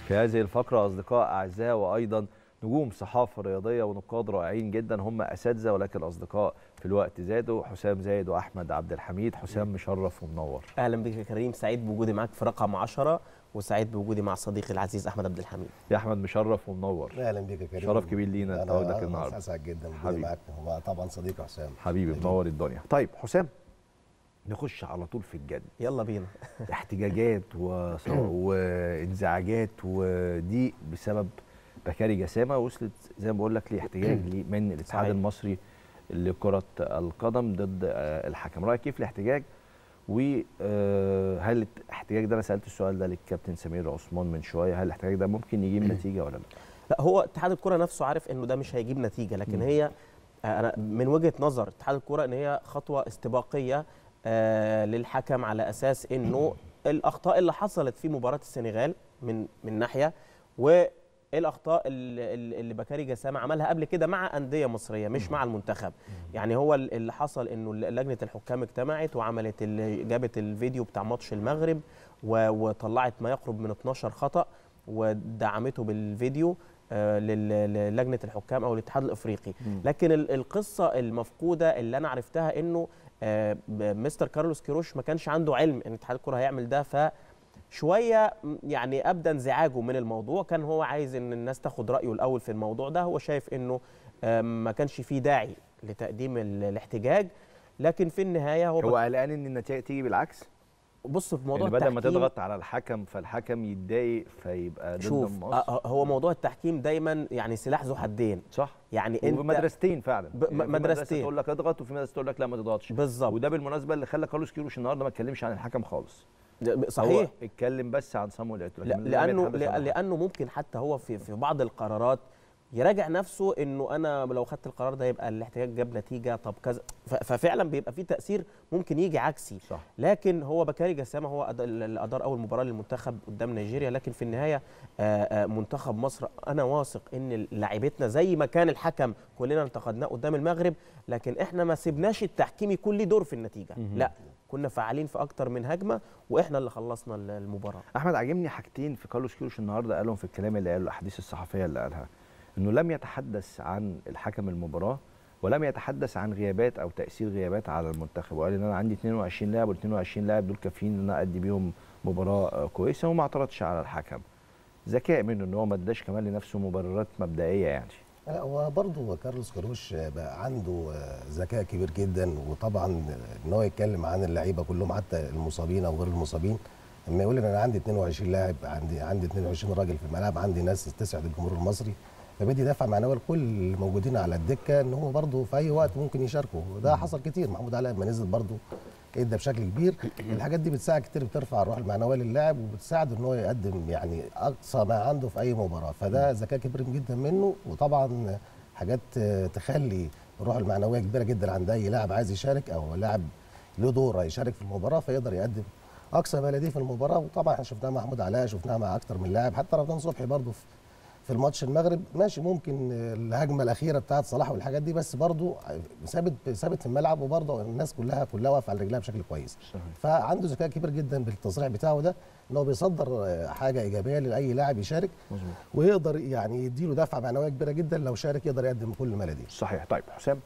في هذه الفقرة أصدقاء أعزاء وأيضا نجوم صحافة رياضية ونقاد رائعين جدا هم أساتذة ولكن أصدقاء في الوقت زادوا حسام زايد وأحمد عبد الحميد حسام مشرف ومنور اهلا بك يا كريم سعيد بوجودي معاك في رقم 10 وسعيد بوجودي مع صديقي العزيز احمد عبد الحميد يا أحمد مشرف ومنور اهلا بيك يا كريم شرف كبير لينا أنا- تواجدك أنا النهاردة. اسعد جدا وجودي حبيبي. معاك هو طبعا صديقي حسام حبيبي منور الدنيا طيب حسام نخش على طول في الجد يلا بينا احتجاجات وص- وانزعاجات ودي بسبب بكاري جسامه وصلت زي ما بقول لك لاحتجاج لي- من الاتحاد صحيح. المصري لكره القدم ضد آه، الحكم رايك كيف الاحتجاج وهل الاحتجاج ده انا سالت السؤال ده للكابتن سمير عثمان من شويه هل الاحتجاج ده ممكن يجيب نتيجه ولا لا لا هو اتحاد الكره نفسه عارف انه ده مش هيجيب نتيجه لكن هي آه، انا من وجهه نظر اتحاد الكره ان هي خطوه استباقيه آه، للحكم على اساس انه الاخطاء اللي حصلت في مباراه السنغال من من ناحيه والاخطاء اللي, اللي بكاري جسامه عملها قبل كده مع انديه مصريه مش مع المنتخب يعني هو ال- اللي حصل انه لجنه الحكام اجتمعت وعملت ال- جابت الفيديو بتاع ماتش المغرب و- وطلعت ما يقرب من 12 خطا ودعمته بالفيديو آه، لل- للجنه الحكام او الاتحاد الافريقي لكن ال- القصه المفقوده اللي انا عرفتها انه آه، ب- مستر كارلوس كيروش ما كانش عنده علم ان اتحاد الكره هيعمل ده ف شويه م- يعني ابدى انزعاجه من الموضوع كان هو عايز ان الناس تاخد رايه الاول في الموضوع ده هو شايف انه آه، ما كانش فيه داعي لتقديم ال- الاحتجاج لكن في النهايه هو, هو قلقان ان النتائج تيجي بالعكس بص في موضوع يعني بدل ما التحكيم- تضغط على الحكم فالحكم يتضايق فيبقى ضد شوف مصر آه، هو موضوع التحكيم دايما يعني سلاح ذو حدين صح يعني انت ومدرستين فعلا ب- يعني في مدرسه مدرستين. تقول لك اضغط وفي مدرسه تقول لك لا ما تضغطش بالظبط وده بالمناسبه اللي خلى كارلوس كيروش النهارده ما اتكلمش عن الحكم خالص صحيح هو اتكلم بس عن صامويل ايتو لا لكن لم لانه يتحدث عن لأ- لانه ممكن حتى هو في في بعض القرارات يراجع نفسه انه انا لو خدت القرار ده يبقى الاحتجاج جاب نتيجه طب كذا ف- ففعلا بيبقى في تاثير ممكن يجي عكسي صح لكن هو بكاري جسامه هو أد- اللي ادار اول مباراه للمنتخب قدام نيجيريا لكن في النهايه آه، آه، منتخب مصر انا واثق ان لاعيبتنا زي ما كان الحكم كلنا انتقدناه قدام المغرب لكن احنا ما سيبناش التحكيم يكون ليه دور في النتيجه لا كنا فعالين في اكتر من هجمه واحنا اللي خلصنا ال- المباراه احمد عاجبني حاجتين في كارلوس كيروش النهارده قالهم في الكلام اللي قاله الاحاديث الصحفيه اللي قالها انه لم يتحدث عن الحكم المباراه ولم يتحدث عن غيابات او تاثير غيابات على المنتخب وقال ان انا عندي 22 لاعب وال 22 لاعب دول كافيين ان انا ادي بيهم مباراه آه، كويسه وما اعترضش على الحكم ذكاء منه ان هو ما اداش كمان لنفسه مبررات مبدئيه يعني لا هو برضه كارلوس كاروش بقى عنده آه، ذكاء كبير جدا وطبعا ان هو يتكلم عن اللعيبه كلهم حتى المصابين او غير المصابين لما يقول ان انا عندي 22 لاعب عندي عندي 22 راجل في الملعب عندي ناس تسعد الجمهور المصري فبدي دافع معنوي لكل الموجودين على الدكه ان هو برضه في اي وقت ممكن يشاركوا وده حصل كتير محمود علاء لما نزل برضه ادى بشكل كبير الحاجات دي بتساعد كتير بترفع الروح المعنويه للاعب وبتساعد ان هو يقدم يعني اقصى ما عنده في اي مباراه فده ذكاء كبير جدا منه وطبعا حاجات آه، تخلي الروح المعنويه كبيره جدا عند اي لاعب عايز يشارك او لاعب له دور هيشارك في المباراه فيقدر يقدم اقصى ما لديه في المباراه وطبعا احنا شفناها مع محمود علاء شفناها مع اكتر من لاعب حتى رمضان صبحي برضه في في الماتش المغرب ماشي ممكن الهجمه الاخيره بتاعت صلاح والحاجات دي بس برضه ثابت ثابت في الملعب وبرضه الناس كلها كلها واقفه على رجلها بشكل كويس صحيح. فعنده ذكاء كبير جدا بالتصريح بتاعه ده ان هو بيصدر آه، حاجه ايجابيه لاي لاعب يشارك مظبوط ويقدر يعني يديله دفعه معنويه كبيره جدا لو شارك يقدر يقدم كل ما لديه صحيح طيب حسام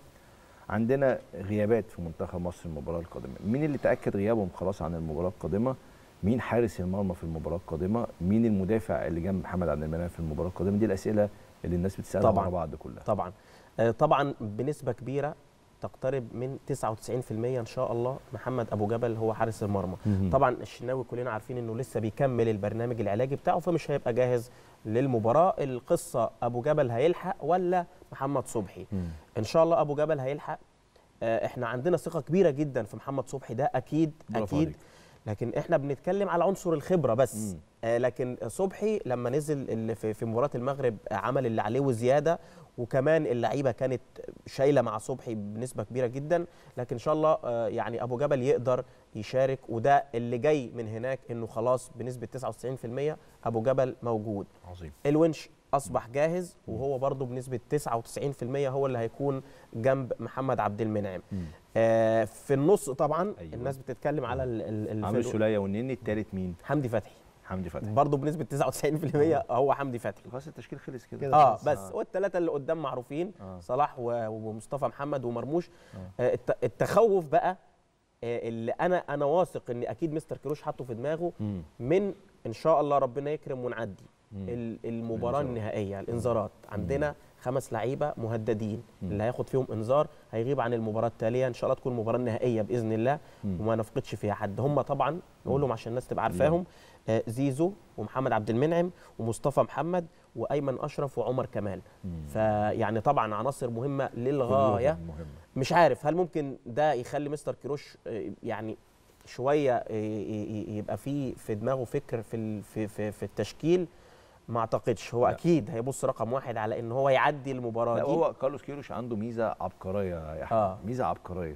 عندنا غيابات في منتخب مصر المباراه القادمه مين اللي تاكد غيابهم خلاص عن المباراه القادمه مين حارس المرمى في المباراه القادمه مين المدافع اللي جنب محمد عبد المنعم في المباراه القادمه دي الاسئله اللي الناس بتسالها طبعاً. مع بعض كلها طبعا آه، طبعا بنسبه كبيره تقترب من 99% ان شاء الله محمد ابو جبل هو حارس المرمى مهم. طبعا الشناوي كلنا عارفين انه لسه بيكمل البرنامج العلاجي بتاعه فمش هيبقى جاهز للمباراه القصه ابو جبل هيلحق ولا محمد صبحي مم. ان شاء الله ابو جبل هيلحق آه، احنا عندنا ثقه كبيره جدا في محمد صبحي ده اكيد برافو اكيد عليك. لكن احنا بنتكلم على عنصر الخبره بس مم. آه لكن صبحي لما نزل اللي في في مباراه المغرب عمل اللي عليه وزياده وكمان اللعيبه كانت شايله مع صبحي بنسبه كبيره جدا لكن ان شاء الله آه يعني ابو جبل يقدر يشارك وده اللي جاي من هناك انه خلاص بنسبه 99% ابو جبل موجود عظيم الونش اصبح جاهز وهو برضه بنسبه 99% هو اللي هيكون جنب محمد عبد المنعم مم. آه في النص طبعا أيوة. أيوة. الناس بتتكلم على ال ال عامل الفرق- سوليه والنني الثالث مين حمدي فتحي حمدي فتحي برضه بنسبه 99% هو حمدي فتحي خلاص التشكيل خلص كده كده. اه خلاص. بس والثلاثه اللي قدام معروفين آه. صلاح و- ومصطفى محمد ومرموش آه. آه، الت- التخوف بقى آه، اللي انا انا واثق ان اكيد مستر كروش حاطه في دماغه مم. من ان شاء الله ربنا يكرم ونعدي مم. ال- المباراه الإنذارات. النهائيه الانذارات عندنا خمس لعيبه مهددين مم. اللي هياخد فيهم انذار هيغيب عن المباراه التاليه ان شاء الله تكون المباراه النهائيه باذن الله مم. وما نفقدش فيها حد هم طبعا نقول لهم عشان الناس تبقى عارفاهم آه، زيزو ومحمد عبد المنعم ومصطفى محمد وايمن اشرف وعمر كمال مم. فيعني طبعا عناصر مهمه للغايه كلهم مهم مش عارف هل ممكن ده يخلي مستر كيروش آه، يعني شويه آه، ي- ي- يبقى في في دماغه فكر في ال- في في, في التشكيل ما اعتقدش هو لا. اكيد هيبص رقم واحد على ان هو يعدي المباراه لا دي هو كارلوس كيروش عنده ميزه عبقريه يا احمد آه. ميزه عبقريه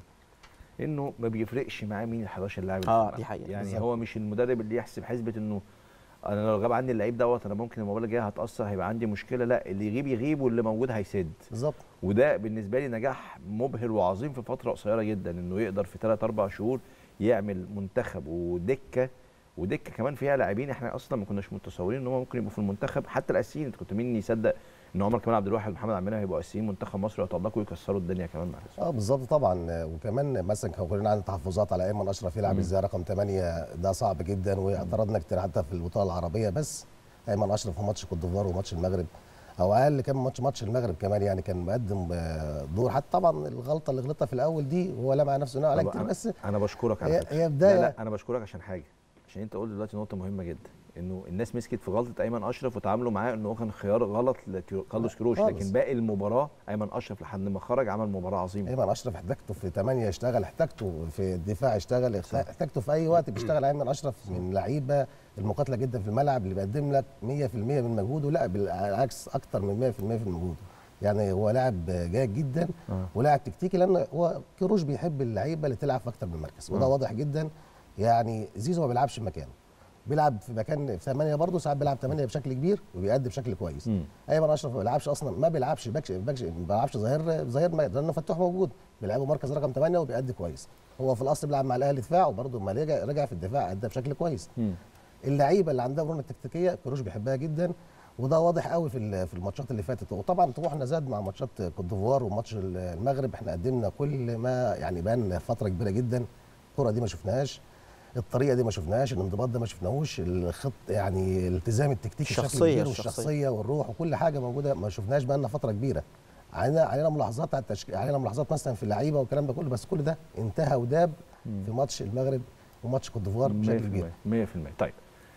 انه ما بيفرقش معاه مين ال 11 لاعب اللي آه، في الملعب. دي حقيقة، يعني بالظبط. هو مش المدرب اللي يحسب حسبه انه انا لو غاب عني اللعيب دوت انا ممكن المباراه الجايه هتاثر هيبقى عندي مشكله لا اللي يغيب يغيب واللي موجود هيسد بالظبط وده بالنسبه لي نجاح مبهر وعظيم في فتره قصيره جدا انه يقدر في 3 4 شهور يعمل منتخب ودكه ودكه كمان فيها لاعبين احنا اصلا ما كناش متصورين ان هم ممكن يبقوا في المنتخب حتى الاساسيين انت كنت مين يصدق ان عمر كمال عبد الواحد ومحمد عبد المنعم هيبقوا اساسيين منتخب مصر ويتالقوا ويكسروا الدنيا كمان معانا اه بالظبط طبعا آه، وكمان مثلا كان كلنا عندنا تحفظات على ايمن اشرف يلعب مم. ازاي رقم 8 ده صعب جدا واعترضنا كتير حتى في البطوله العربيه بس ايمن اشرف في ماتش كوت ديفوار وماتش المغرب او اقل كان ماتش ماتش المغرب كمان يعني كان مقدم آه، دور حتى طبعا الغلطه اللي غلطها في الاول دي هو لمع نفسه انه عليها طب كتير أنا- بس انا بشكرك على هي- فكره هي بداية. لا, لا انا بشكرك عشان حاجه عشان انت قلت دلوقتي نقطه مهمه جدا انه الناس مسكت في غلطه ايمن اشرف وتعاملوا معاه انه هو كان خيار غلط لكارلوس كروش خالص. لكن باقي المباراه ايمن اشرف لحد ما خرج عمل مباراه عظيمه ايمن اشرف احتاجته في 8 يشتغل احتاجته في الدفاع يشتغل احتاجته في اي وقت بيشتغل ايمن اشرف من لعيبه المقاتله جدا في الملعب اللي بيقدم لك 100% من مجهوده لا بالعكس اكتر من 100% في مجهوده يعني هو لاعب جيد جدا آه. ولاعب تكتيكي لان هو كيروش بيحب اللعيبه اللي تلعب في اكتر من مركز وده آه. واضح جدا يعني زيزو ما بيلعبش في مكانه بيلعب في مكان في 8 برضه ساعات بيلعب 8 بشكل كبير وبيأدي بشكل كويس مم. ايمن اشرف ما بيلعبش اصلا ما بيلعبش باكش باكش ما بيلعبش ظهير ظهير ما- لانه فتوح موجود بيلعبه مركز رقم 8 وبيأدي كويس هو في الاصل بيلعب مع الاهلي دفاع وبرضه لما رجع رجع في الدفاع ادى بشكل كويس مم. اللعيبه اللي عندها مرونه تكتيكيه كروش بيحبها جدا وده واضح قوي في ال- في الماتشات اللي فاتت وطبعا طموحنا زاد مع ماتشات كوت ديفوار وماتش المغرب احنا قدمنا كل ما يعني بان فتره كبيره جدا الكره دي ما شفناهاش الطريقه دي ما شفناهاش الانضباط ده ما شفناهوش الخط يعني الالتزام التكتيكي بشكل الشخصية- كبير الشخصية. والشخصيه والروح وكل حاجه موجوده ما شفناهاش بقى لنا فتره كبيره علينا علينا ملاحظات على التشكيل علينا ملاحظات مثلا في اللعيبه والكلام ده كله بس كل ده انتهى وداب في ماتش المغرب وماتش كوت ديفوار بشكل كبير 100% طيب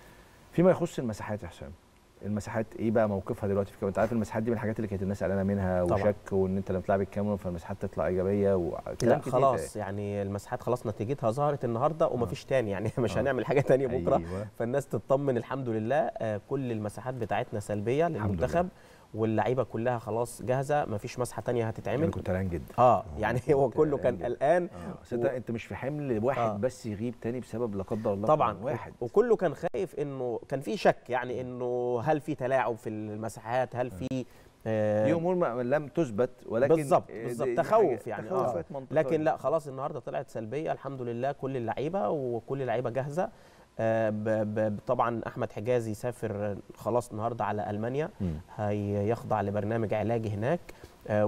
فيما يخص المساحات يا حسام المساحات ايه بقى موقفها دلوقتي في انت عارف المساحات دي من الحاجات اللي كانت الناس قلقانه منها طبعاً. وشك وان انت لما تلعب الكاميرون فالمساحات تطلع ايجابيه وكلام لا كتير خلاص يعني المساحات خلاص نتيجتها ظهرت النهارده ومفيش تاني يعني مش آه. هنعمل حاجه تانية بكره أيوة. فالناس تطمن الحمد لله آه، كل المساحات بتاعتنا سلبيه الحمد للمنتخب واللعيبه كلها خلاص جاهزه مفيش مسحه تانية انا هتتعمل كنت قلقان جدا اه يعني هو كنت كله كان قلقان قلقان اه أصل انت انت مش في حمل واحد آه. بس يغيب تاني بسبب لا قدر الله طبعا كان واحد وكله كان خايف انه كان في شك يعني انه هل في تلاعب في المساحات هل في آه دي امور ما- لم تثبت ولكن بالظبط آه، بالظبط دي- دي تخوف حاجة- يعني تخوفات آه. منطقية. لكن لا خلاص النهارده طلعت سلبيه الحمد لله كل اللعيبه وكل اللعيبه جاهزه آه ب ب طبعا احمد حجازي سافر خلاص النهارده على المانيا مم. هيخضع لبرنامج علاجي هناك آه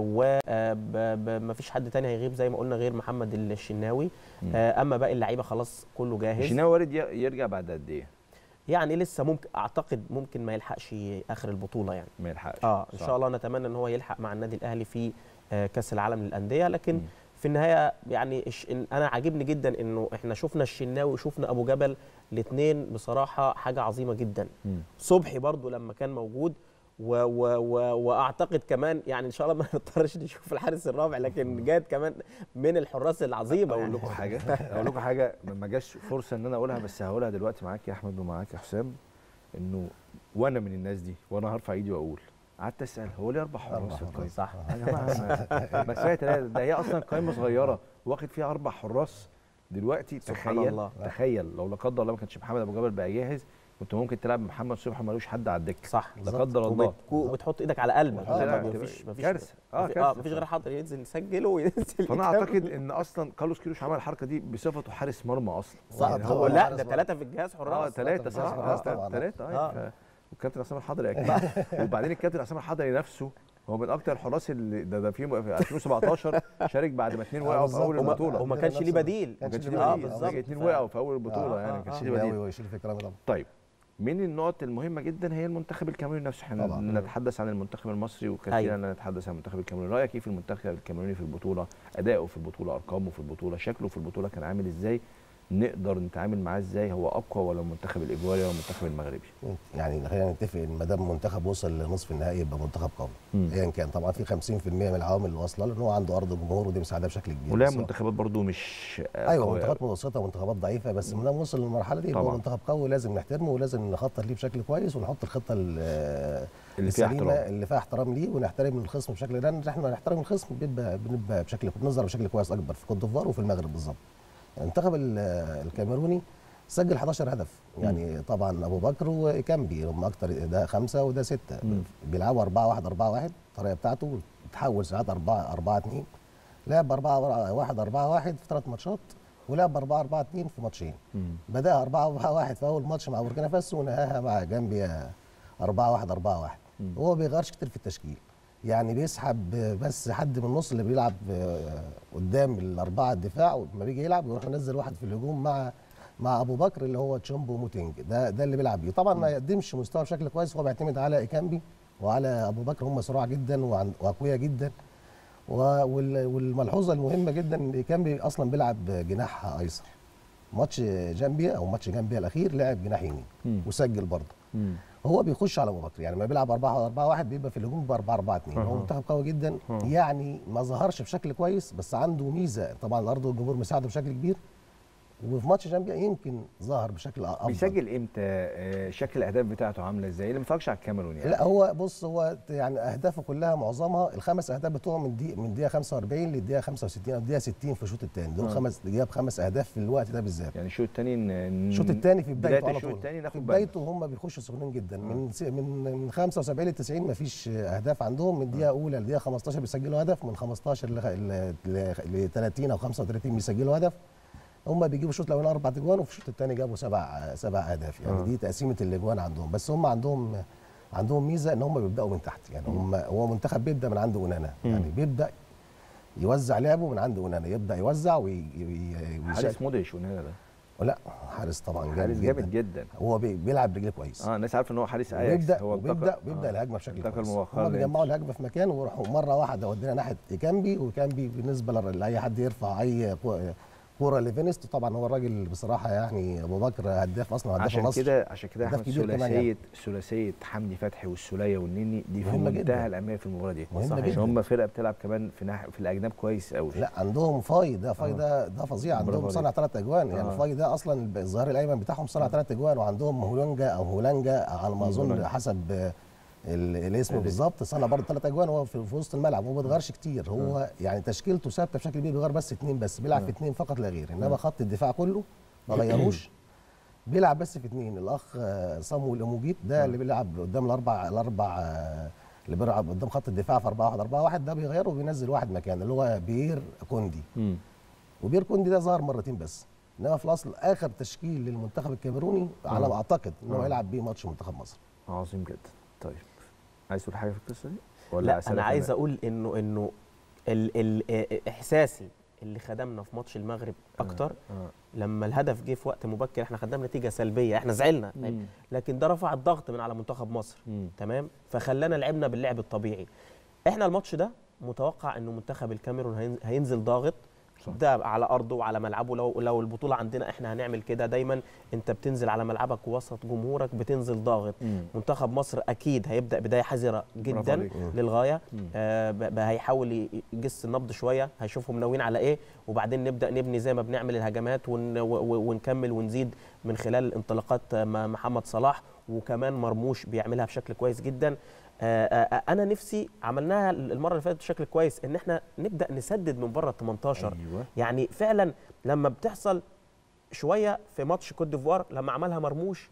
ومفيش حد تاني هيغيب زي ما قلنا غير محمد الشناوي مم. آه اما باقي اللعيبه خلاص كله جاهز الشناوي وارد ي- يرجع بعد قد ايه؟ يعني لسه ممكن اعتقد ممكن ما يلحقش اخر البطوله يعني ما يلحقش اه ان صح. شاء الله نتمنى ان هو يلحق مع النادي الاهلي في آه، كاس العالم للانديه لكن مم. في النهايه يعني الش- إن انا عاجبني جدا انه احنا شفنا الشناوي وشفنا ابو جبل الاثنين بصراحه حاجه عظيمه جدا مم. صبحي برضو لما كان موجود و و و واعتقد كمان يعني ان شاء الله ما نضطرش نشوف الحارس الرابع لكن جاد كمان من الحراس العظيمه اقول يعني. لكم حاجه اقول لكم حاجه ما ما جاش فرصه ان انا اقولها بس هقولها دلوقتي معاك يا احمد ومعاك يا حسام انه وانا من الناس دي وانا هرفع ايدي واقول قعدت اسال هو ليه اربع أربع حراس في القايمه؟ حراس. صح يا جماعه ما- ما كفايه تلاته ده هي اصلا قايمه صغيره واخد فيها اربع حراس دلوقتي سبحان تخيل الله. تخيل لو لا قدر الله ما كانش محمد ابو جبل بقى جاهز كنت ممكن تلعب محمد صبحي ملوش حد على الدكه صح لا قدر الله وبتكو- وبتحط ايدك على قلبك آه، ما لا، فيش ما فيش كارثة. آه، اه كارثة. مفيش غير حاضر ينزل يسجل وينزل فانا يكمل. اعتقد ان اصلا كارلوس كيروش عمل الحركه دي بصفته حارس مرمى اصلا صح، يعني هو هو لا حارس ده مرمى. ثلاثه في الجهاز اه حراس ثلاثة ثلاثة صح خلاص اه طبعاً. ثلاثة آه. اه والكابتن عصام الحضري اكيد وبعدين الكابتن عصام الحضري نفسه هو من اكتر الحراس اللي ده ده في في 2017 شارك بعد ما اثنين وقعوا في بالظبط. اول وما- البطوله وما عندنا كانش ليه نفس ال- بديل ما كانش كانش ليه ليه اه بديل بالظبط. اثنين ف- وقعوا في اول البطوله آه، يعني آه، ما كانش آه. ليه بديل شناوي ويشيل الكلام ده طيب من النقط المهمة جدا هي المنتخب الكاميروني نفسه احنا طبعاً. نتحدث عن المنتخب المصري وكثيرا أيوة. نتحدث عن المنتخب الكاميروني رأيك ايه في المنتخب الكاميروني في البطولة أداؤه في البطولة أرقامه في البطولة شكله في البطولة كان عامل ازاي نقدر نتعامل معاه ازاي هو أقوى ولا المنتخب الإيفواري ولا المنتخب المغربي يعني خلينا نتفق ان ما دام منتخب وصل لنصف النهائي يبقى منتخب قوي مم. ايا كان طبعا في 50% من العوامل اللي واصله له ان هو عنده ارض الجمهور ودي مساعده بشكل كبير ولا بس هو- منتخبات برضو مش ايوه قوية. منتخبات متوسطه ومنتخبات ضعيفه بس ما دام وصل للمرحله دي يبقى طبعاً. هو منتخب قوي لازم نحترمه ولازم نخطط ليه بشكل كويس ونحط الخطه ال- اللي فيها السليمة احترام اللي فيها احترام ليه ونحترم الخصم بشكل لان احنا نحترم الخصم بيبقى بنبقى بشكل بنظهر بشكل كويس اكبر في كوت ديفوار وفي المغرب بالظبط المنتخب ال- الكاميروني سجل 11 هدف يعني طبعا ابو بكر وكامبي هم اكتر ده خمسه وده سته مم. بيلعبوا 4 1 4 1 الطريقه بتاعته بتحول ساعات 4 4 2 لعب 4 1 4 1 في ثلاث ماتشات ولعب 4 4 2 في ماتشين مم. بدأ 4 4 1 في اول ماتش مع بوركينا فاسو ونهاها مع جامبيا 4 1 4 1 مم. هو ما بيغيرش كتير في التشكيل يعني بيسحب بس حد من النص اللي بيلعب آه، قدام الاربعه الدفاع ولما بيجي يلعب يروح ينزل واحد في الهجوم مع مع ابو بكر اللي هو تشومبو موتينج ده ده اللي بيلعب بيه طبعا ما يقدمش مستوى بشكل كويس هو بيعتمد على ايكامبي وعلى ابو بكر هم سرعه جدا وعن- واقوياء جدا و- وال- والملحوظه المهمه جدا ان ايكامبي اصلا بيلعب جناح ايسر ماتش جامبيا او ماتش جامبيا الاخير لعب جناح يمين مم. وسجل برضه مم. هو بيخش على ابو بكر يعني لما بيلعب 4 4 1 بيبقى في الهجوم ب 4 4 2 هو أها. منتخب قوي جدا أها. يعني ما ظهرش بشكل كويس بس عنده ميزه طبعا الارض والجمهور مساعده بشكل كبير وفي ماتش جامبيا يمكن ظهر بشكل افضل بيسجل امتى آه، شكل الاهداف بتاعته عامله ازاي اللي ما اتفرجش على الكاميرون يعني لا هو بص هو يعني اهدافه كلها معظمها الخمس اهداف بتوعه من دي من دقيقه 45 للدقيقه 65 او الدقيقه 60 في الشوط الثاني دول آه. خمس جاب خمس اهداف في الوقت ده بالذات يعني الشوط الثاني الشوط الثاني في بدايته بدايه على الشوط طول الثاني في ناخد بالنا بدايته هم بيخشوا سخنين جدا من س- من من 75 ل 90 ما فيش اهداف عندهم من دقيقه اولى لدقيقه 15 بيسجلوا هدف من 15 ل ل 30 او 35 بيسجلوا هدف هم بيجيبوا الشوط الاولاني اربع اجوان وفي الشوط الثاني جابوا سبع سبع اهداف يعني آه. دي تقسيمه الاجوان عندهم بس هم عندهم عندهم ميزه ان هم بيبداوا من تحت يعني هم هو منتخب بيبدا من عند اونانا يعني بيبدا يوزع لعبه من عند اونانا يبدا يوزع وي- وي- ويشارك حارس مودريتش ونانا ده لا حارس طبعا جامد حارس جدا جامد جدا هو بي- بيلعب رجليه كويس اه الناس عارفه ان هو حارس اياكس وبيبدا هو وبيبدا ابتكر- بيبدا آه. الهجمه بشكل ابتكر كويس مؤخرا هم بيجمعوا الهجمه في مكان ويروحوا مره واحده ودينا ناحيه ايكامبي وكامبي بالنسبه لر- لاي حد يرفع اي كو- كوره لفينست طبعا هو الراجل بصراحه يعني ابو بكر هداف اصلا هداف عشان مصر كده عشان كده هدف احمد كبير كمان ثلاثيه يعني. ثلاثيه حمدي فتحي والسوليه والنني دي في مهمة منتهى جدا. الاهميه في المباراه دي مهمة عشان جدا. هم فرقه بتلعب كمان في ناح... في الاجناب كويس قوي لا عندهم فاي ده فاي آه. ده ده فظيع برافو عندهم عليك. صنع ثلاث اجوان يعني آه. فاي ده اصلا الظهير الايمن بتاعهم صنع ثلاث اجوان وعندهم هولانجا او هولانجا على ما اظن هولانجا. حسب آه، ال- الاسم ال- بالظبط صنع برضه ثلاث اجوان هو في في وسط الملعب هو ما بيتغيرش كتير هو يعني تشكيلته ثابته بشكل كبير بيغير بس اثنين بس بيلعب في اثنين فقط لا غير انما خط الدفاع كله ما غيروش بيلعب بس في اثنين الاخ آه، صامويل اموجيت ده اللي بيلعب قدام الاربع الاربع آه، اللي بيلعب قدام خط الدفاع في 4 1 4 1 ده بيغيره وبينزل واحد مكانه اللي هو بيير كوندي مم. وبير كوندي ده ظهر مرتين بس انما في الاصل اخر تشكيل للمنتخب الكاميروني على ما اعتقد ان هو آه. يلعب بيه ماتش منتخب مصر عظيم جدا طيب عايز تقول حاجه في القصه دي لا أسألك انا عايز اقول انه انه ال ال احساسي اللي خدمنا في ماتش المغرب اكتر آه. لما الهدف جه في وقت مبكر احنا خدنا نتيجه سلبيه احنا زعلنا مم. لكن ده رفع الضغط من على منتخب مصر مم. تمام فخلانا لعبنا باللعب الطبيعي احنا الماتش ده متوقع انه منتخب الكاميرون هين- هينزل ضاغط صح. ده على ارضه وعلى ملعبه لو لو البطوله عندنا احنا هنعمل كده دايما انت بتنزل على ملعبك وسط جمهورك بتنزل ضاغط مم. منتخب مصر اكيد هيبدا بدايه حذره جدا عليك. للغايه مم. آه ب- ب- هيحاول ي- يجس النبض شويه هيشوفهم ناويين على ايه وبعدين نبدا نبني زي ما بنعمل الهجمات ون و- و- ونكمل ونزيد من خلال انطلاقات آه، م- محمد صلاح وكمان مرموش بيعملها بشكل كويس جدا آه، آه، انا نفسي عملناها المره اللي فاتت بشكل كويس ان احنا نبدا نسدد من بره ال 18 ايوه يعني فعلا لما بتحصل شويه في ماتش كوت ديفوار لما عملها مرموش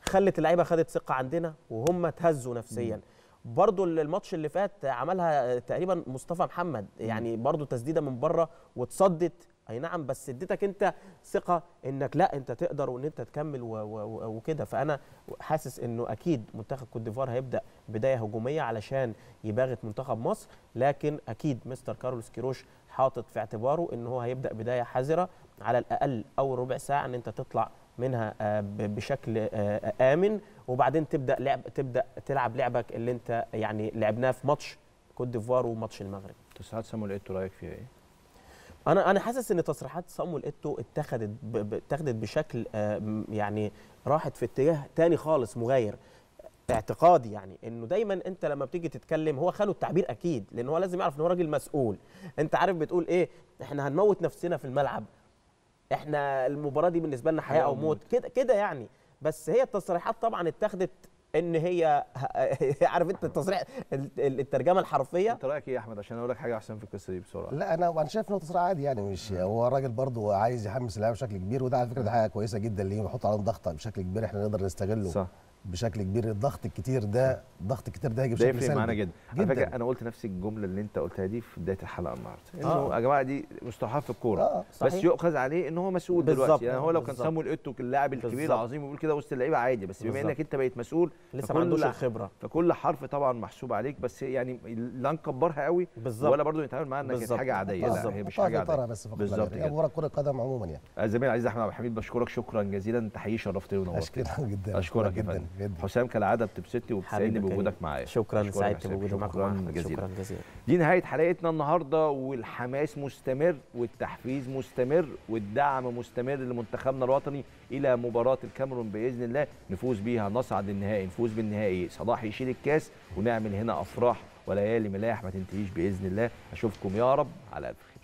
خلت اللعيبه خدت ثقه عندنا وهم اتهزوا نفسيا برضو الماتش اللي فات عملها تقريبا مصطفى محمد يعني برضو تسديده من بره واتصدت اي نعم بس اديتك انت ثقه انك لا انت تقدر وان انت تكمل و- و- وكده فانا حاسس انه اكيد منتخب كوت ديفوار هيبدا بدايه هجوميه علشان يباغت منتخب مصر لكن اكيد مستر كارلوس كيروش حاطط في اعتباره ان هو هيبدا بدايه حذره على الاقل اول ربع ساعه ان انت تطلع منها آه، ب- بشكل آه، امن وبعدين تبدا لعب تبدا تلعب لعبك اللي انت يعني لعبناه في ماتش كوت ديفوار وماتش المغرب تصريحات سامويل ايتو رايك فيها ايه؟ انا انا حاسس ان تصريحات صامويل ايتو اتخذت ب- ب- اتخذت بشكل آه، م- يعني راحت في اتجاه تاني خالص مغاير اعتقادي يعني انه دايما انت لما بتيجي تتكلم هو خاله التعبير اكيد لان هو لازم يعرف ان هو راجل مسؤول انت عارف بتقول ايه احنا هنموت نفسنا في الملعب احنا المباراه دي بالنسبه لنا حياه او موت كده كده يعني بس هي التصريحات طبعا اتخذت ان هي عارف انت التصريح الترجمه الحرفيه انت رايك ايه يا احمد عشان اقول لك حاجه احسن في القصه دي بسرعه لا انا انا شايف انه تصريح عادي يعني مش هو الراجل برضه عايز يحمس اللعيبه بشكل كبير وده على فكره ده حاجه كويسه جدا ليه يحط عليهم ضغط بشكل كبير احنا نقدر نستغله صح بشكل كبير الضغط الكتير ده الضغط الكتير ده هيجي ده بشكل يفرق سلبي معانا جدا على جداً. فكره انا قلت نفس الجمله اللي انت قلتها دي في بدايه الحلقه النهارده انه آه. يا جماعه دي مصطلحات في الكوره اه بس صحيح. يؤخذ عليه ان هو مسؤول بالظبط. دلوقتي يعني هو لو كان بالظبط. سامويل ايتو اللاعب الكبير بالظبط. العظيم ويقول كده وسط اللعيبه عادي بس بما بالظبط. انك انت بقيت مسؤول لسه فكل- ما عندوش الخبره فكل حرف طبعا محسوب عليك بس يعني لا نكبرها قوي بالظبط. ولا برضو نتعامل معاها انها كانت بالظبط. حاجه عاديه لا بالظبط. هي مش حطها حاجه في إطارها عاديه بس فقط بالظبط بالظبط كده. مباراه كره قدم عموما يعني زميلي العزيز احمد عبد الحميد بشكرك شكرا جزيلا انت حقيقي شرفتني ونورتني اشكرك جدا اشكرك يا جدا فندم جدا حسام كالعاده بتبسطني وبتسعدني حبيبي بوجودك كريم. معايا شكرا أشكرك يا سعدت حسام. بوجودي معاك شكرا معاك. جزيلا شكرا جزيلا دي نهاية حلقتنا النهاردة والحماس مستمر والتحفيز مستمر والدعم مستمر لمنتخبنا الوطني إلى مباراة الكاميرون بإذن الله نفوز بيها نصعد النهائي نفوز بالنهائي صلاح يشيل الكاس ونعمل هنا أفراح وليالي ملاح ما تنتهيش بإذن الله أشوفكم يا رب على ألف خير